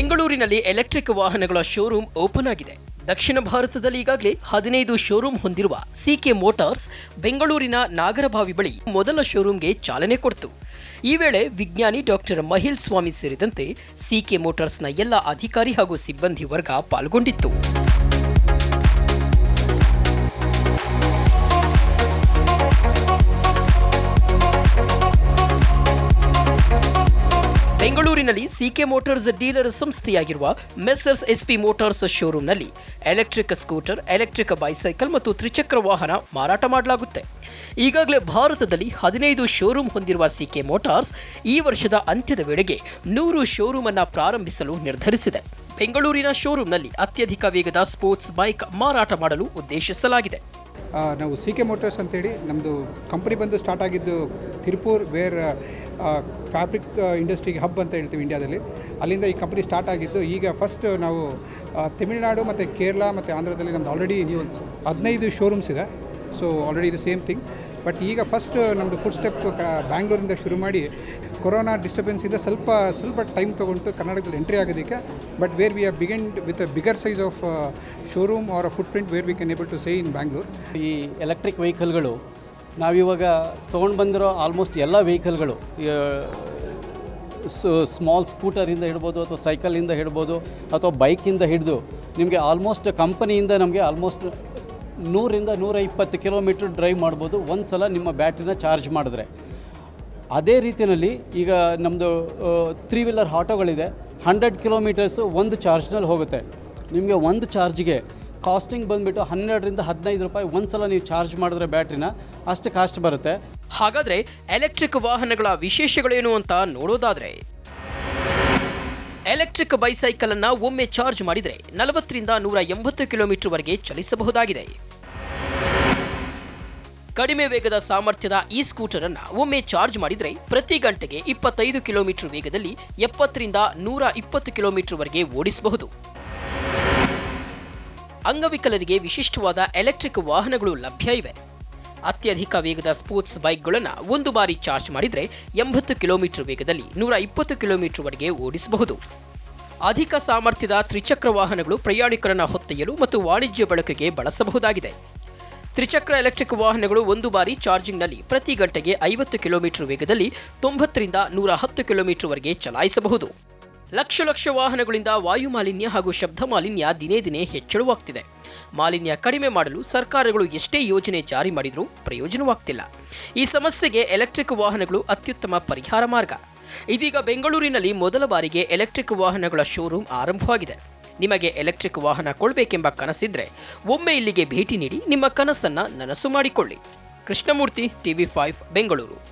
ಬೆಂಗಳೂರಿನಲ್ಲಿ ಎಲೆಕ್ಟ್ರಿಕ್ ವಾಹನಗಳ showroom open ಆಗಿದೆ ದಕ್ಷಿಣ ಭಾರತದಲ್ಲಿ ಈಗಾಗಲೇ ಹದಿನೈದು ಶೋರೂಮ್ ಹೊಂದಿರುವ ಸಿಕೆ ಮೋಟಾರ್ಸ್ ಬೆಂಗಳೂರಿನ ನಾಗರಭಾವಿ ಬಳಿ ಮೊದಲ ಶೋರೂಮ್ಗೆ ಚಾಲನೆ ಕೊಡ್ತು ಈ ವೇಳೆ ವಿಜ್ಞಾನಿ ಡಾಕ್ಟರ್ ಮಹಿಲ್ ಸ್ವಾಮಿ ಸೇರಿದಂತೆ ಸಿಕೆ ಮೋಟಾರ್ಸ್ನ ಎಲ್ಲ ಅಧಿಕಾರಿ ಹಾಗೂ ಸಿಬ್ಬಂದಿ ವರ್ಗ ಪಾಲ್ಗೊಂಡಿತ್ತು ಬೆಂಗಳೂರಿನಲ್ಲಿ ಸಿಕೆ ಮೋಟಾರ್ಸ್ ಡೀಲರ್ ಸಂಸ್ಥೆಯಾಗಿರುವ ಮೆಸರ್ಸ್ ಎಸ್ಪಿ ಮೋಟಾರ್ಸ್ ಶೋರೂಮ್ನಲ್ಲಿ ಎಲೆಕ್ಟ್ರಿಕ್ ಸ್ಕೂಟರ್ ಎಲೆಕ್ಟ್ರಿಕ್ ಬೈಸೈಕಲ್ ಮತ್ತು ತ್ರಿಚಕ್ರ ವಾಹನ ಮಾರಾಟ ಮಾಡಲಾಗುತ್ತೆ ಈಗಾಗಲೇ ಭಾರತದಲ್ಲಿ ಹದಿನೈದು ಶೋರೂಮ್ ಹೊಂದಿರುವ ಸಿಕೆ ಮೋಟಾರ್ಸ್ ಈ ವರ್ಷದ ಅಂತ್ಯದ ವೇಳೆಗೆ ನೂರು ಶೋರೂಮ್ ಅನ್ನ ಪ್ರಾರಂಭಿಸಲು ನಿರ್ಧರಿಸಿದೆ ಬೆಂಗಳೂರಿನ ಶೋರೂಮ್ನಲ್ಲಿ ಅತ್ಯಧಿಕ ವೇಗದ ಸ್ಪೋರ್ಟ್ಸ್ ಬೈಕ್ ಮಾರಾಟ ಮಾಡಲು ಉದ್ದೇಶಿಸಲಾಗಿದೆ ಆ, ನಾವು ಸಿ ಕೆ ಮೋಟರ್ಸ್ ಅಂತೇಳಿ ನಮ್ಮದು ಕಂಪ್ನಿ ಬಂದು ಸ್ಟಾರ್ಟ್ ಆಗಿದ್ದು ತಿರುಪೂರ್ ವೇರ್ ಫ್ಯಾಬ್ರಿಕ್ ಇಂಡಸ್ಟ್ರಿಗೆ ಹಬ್ ಅಂತ ಹೇಳ್ತೀವಿ ಇಂಡಿಯಾದಲ್ಲಿ ಅಲ್ಲಿಂದ ಈ ಕಂಪ್ನಿ ಸ್ಟಾರ್ಟ್ ಆಗಿದ್ದು ಈಗ ಫಸ್ಟ್ ನಾವು ಆ, ತಮಿಳುನಾಡು ಮತ್ತು ಕೇರಳ ಮತ್ತು ಆಂಧ್ರದಲ್ಲಿ ನಮ್ದು ಆಲ್ರೆಡಿ ಹದಿನೈದು ಶೋರೂಮ್ಸ್ ಇದೆ ಸೊ ಆಲ್ರೆಡಿ ಇದು ಸೇಮ್ ಥಿಂಗ್ ಬಟ್ ಈಗ ಫಸ್ಟ್ ನಮ್ಮದು ಫುಡ್ ಸ್ಟೆಪ್ ಬ್ಯಾಂಗ್ಳೂರಿಂದ ಶುರು ಮಾಡಿ ಕೊರೋನಾ ಡಿಸ್ಟರ್ಬೆನ್ಸಿಂದ ಸ್ವಲ್ಪ ಸ್ವಲ್ಪ ಟೈಮ್ ತೊಗೊಂಡು ಕರ್ನಾಟಕದಲ್ಲಿ ಎಂಟ್ರಿ ಆಗೋದಕ್ಕೆ but where we are begun with a bigger size of showroom or a footprint where we can able to say in Bangalore ಈ ಎಲೆಕ್ಟ್ರಿಕ್ ವೆಹಿಕಲ್ಗಳು ನಾವಿವಾಗ ತೊಗೊಂಡು ಬಂದಿರೋ ಆಲ್ಮೋಸ್ಟ್ ಎಲ್ಲ ವೆಹಿಕಲ್ಗಳು ಸ್ಮಾಲ್ ಸ್ಕೂಟರಿಂದ ಹಿಡ್ಬೋದು ಅಥವಾ ಸೈಕಲಿಂದ ಹಿಡ್ಬೋದು ಅಥವಾ ಬೈಕಿಂದ ಹಿಡಿದು ನಿಮಗೆ ಆಲ್ಮೋಸ್ಟ್ ಕಂಪನಿಯಿಂದ ನಮಗೆ ಆಲ್ಮೋಸ್ಟ್ ನೂರಿಂದ ನೂರ ಇಪ್ಪತ್ತು ಕಿಲೋಮೀಟ್ರ್ ಡ್ರೈವ್ ಮಾಡ್ಬೋದು ಒಂದು ಸಲ ನಿಮ್ಮ ಬ್ಯಾಟ್ರಿನ ಚಾರ್ಜ್ ಮಾಡಿದ್ರೆ ಅದೇ ರೀತಿಯಲ್ಲಿ ಈಗ ನಮ್ಮದು ತ್ರೀ ವೀಲರ್ ಆಟೋಗಳಿದೆ ಹಂಡ್ರೆಡ್ ಕಿಲೋಮೀಟರ್ಸು ಒಂದು ಚಾರ್ಜ್ನಲ್ಲಿ ಹೋಗುತ್ತೆ ನಿಮಗೆ ಒಂದು ಚಾರ್ಜ್ಗೆ ಕಾಸ್ಟಿಂಗ್ ಬಂದುಬಿಟ್ಟು ಹನ್ನೆರಡರಿಂದ ಹದಿನೈದು ರೂಪಾಯಿ ಒಂದು ಸಲ ನೀವು ಚಾರ್ಜ್ ಮಾಡಿದ್ರೆ ಬ್ಯಾಟ್ರಿನ ಅಷ್ಟು ಕಾಸ್ಟ್ ಬರುತ್ತೆ ಹಾಗಾದ್ರೆ ಎಲೆಕ್ಟ್ರಿಕ್ ವಾಹನಗಳ ವಿಶೇಷಗಳೇನು ಅಂತ ನೋಡೋದಾದ್ರೆ ಎಲೆಕ್ಟ್ರಿಕ್ ಬೈಸೈಕಲ್ ಅನ್ನ ಒಮ್ಮೆ ಚಾರ್ಜ್ ಮಾಡಿದ್ರೆ ನಲವತ್ತರಿಂದ ನೂರ ಎಂಬತ್ತು ಕಿಲೋಮೀಟರ್ ವರೆಗೆ ಚಲಿಸಬಹುದಾಗಿದೆ ಕಡಿಮೆ ವೇಗದ ಸಾಮರ್ಥ್ಯದ ಈ ಸ್ಕೂಟರ್ ಅನ್ನ ಒಮ್ಮೆ ಚಾರ್ಜ್ ಮಾಡಿದ್ರೆ ಪ್ರತಿ ಗಂಟೆಗೆ ಇಪ್ಪತ್ತೈದು ಕಿಲೋಮೀಟರ್ ವೇಗದಲ್ಲಿ ಎಪ್ಪತ್ತರಿಂದ ನೂರ ಇಪ್ಪತ್ತು ಕಿಲೋಮೀಟರ್ ವರೆಗೆ ಓಡಿಸಬಹುದು ಅಂಗವಿಕಲರಿಗೆ ವಿಶಿಷ್ಟವಾದ ಎಲೆಕ್ಟ್ರಿಕ್ ವಾಹನಗಳು ಲಭ್ಯ ಇವೆ ಅತ್ಯಧಿಕ ವೇಗದ ಸ್ಪೋರ್ಟ್ಸ್ ಬೈಕ್ಗಳನ್ನು ಒಂದು ಬಾರಿ ಚಾರ್ಜ್ ಮಾಡಿದರೆ ಎಂಬತ್ತು ಕಿಲೋಮೀಟರ್ ವೇಗದಲ್ಲಿ ನೂರ ಇಪ್ಪತ್ತು ಕಿಲೋಮೀಟರ್ವರೆಗೆ ಓಡಿಸಬಹುದು ಅಧಿಕ ಸಾಮರ್ಥ್ಯದ ತ್ರಿಚಕ್ರ ವಾಹನಗಳು ಪ್ರಯಾಣಿಕರನ್ನ ಹೊತ್ತೊಯ್ಯಲು ಮತ್ತು ವಾಣಿಜ್ಯ ಬಳಕೆಗೆ ಬಳಸಬಹುದಾಗಿದೆ ತ್ರಿಚಕ್ರ ಎಲೆಕ್ಟ್ರಿಕ್ ವಾಹನಗಳು ಒಂದು ಬಾರಿ ಚಾರ್ಜಿಂಗ್ನಲ್ಲಿ ಪ್ರತಿ ಗಂಟೆಗೆ ಐವತ್ತು ಕಿಲೋಮೀಟರ್ ವೇಗದಲ್ಲಿ ತೊಂಬತ್ತರಿಂದ ನೂರ ಹತ್ತು ಕಿಲೋಮೀಟರ್ವರೆಗೆ ಚಲಾಯಿಸಬಹುದು ಲಕ್ಷ ಲಕ್ಷ ವಾಹನಗಳಿಂದ ವಾಯು ಮಾಲಿನ್ಯ ಹಾಗೂ ಶಬ್ದ ಮಾಲಿನ್ಯ ದಿನೇ ದಿನೇ ಹೆಚ್ಚಳವಾಗ್ತಿದೆ ಮಾಲಿನ್ಯ ಕಡಿಮೆ ಮಾಡಲು ಸರ್ಕಾರಗಳು ಎಷ್ಟೇ ಯೋಜನೆ ಜಾರಿ ಮಾಡಿದರೂ ಪ್ರಯೋಜನವಾಗ್ತಿಲ್ಲ ಈ ಸಮಸ್ಯೆಗೆ ಎಲೆಕ್ಟ್ರಿಕ್ ವಾಹನಗಳು ಅತ್ಯುತ್ತಮ ಪರಿಹಾರ ಮಾರ್ಗ ಇದೀಗ ಬೆಂಗಳೂರಿನಲ್ಲಿ ಮೊದಲ ಬಾರಿಗೆ ಎಲೆಕ್ಟ್ರಿಕ್ ವಾಹನಗಳ ಶೋರೂಮ್ ಆರಂಭವಾಗಿದೆ ನಿಮಗೆ ಎಲೆಕ್ಟ್ರಿಕ್ ವಾಹನ ಕೊಡಬೇಕೆಂಬ ಕನಸಿದ್ರೆ ಒಮ್ಮೆ ಇಲ್ಲಿಗೆ ಭೇಟಿ ನೀಡಿ ನಿಮ್ಮ ಕನಸನ್ನ ನನಸು ಮಾಡಿಕೊಳ್ಳಿ ಕೃಷ್ಣಮೂರ್ತಿ ಟಿವಿ ಫೈವ್ ಬೆಂಗಳೂರು